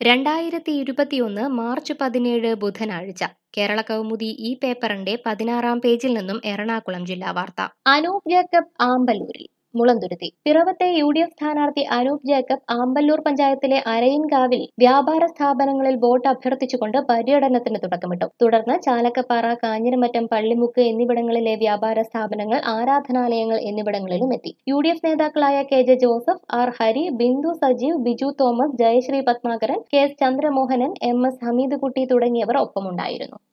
രണ്ടായിരത്തി ഇരുപത്തിയൊന്ന് മാർച്ച് പതിനേഴ് ബുധനാഴ്ച കേരള കൗമുദി ഈ പേപ്പറിന്റെ പതിനാറാം പേജിൽ നിന്നും എറണാകുളം ജില്ലാ വാർത്ത അനൂപ് ജേക്കബ് ആമ്പല്ലൂരിൽ മുളന്തുരുത്തി പിറവത്തെ യു ഡി എഫ് സ്ഥാനാർത്ഥി അനൂപ് ജേക്കബ് ആമ്പല്ലൂർ പഞ്ചായത്തിലെ അരയിൻകാവിൽ വ്യാപാര സ്ഥാപനങ്ങളിൽ വോട്ട് അഭ്യർത്ഥിച്ചുകൊണ്ട് പര്യടനത്തിന് തുടക്കമിട്ടു തുടർന്ന് ചാലക്കപ്പാറ കാഞ്ഞിരമറ്റം പള്ളിമുക്ക് എന്നിവിടങ്ങളിലെ വ്യാപാര സ്ഥാപനങ്ങൾ ആരാധനാലയങ്ങൾ എന്നിവിടങ്ങളിലും എത്തി യു ഡി എഫ് നേതാക്കളായ K J Joseph R Hari Bindu Sajeev Biju Thomas Jayasree Padmakaran K S Chandramohanan M S Hameed Kutty തുടങ്ങിയവർ ഒപ്പമുണ്ടായിരുന്നു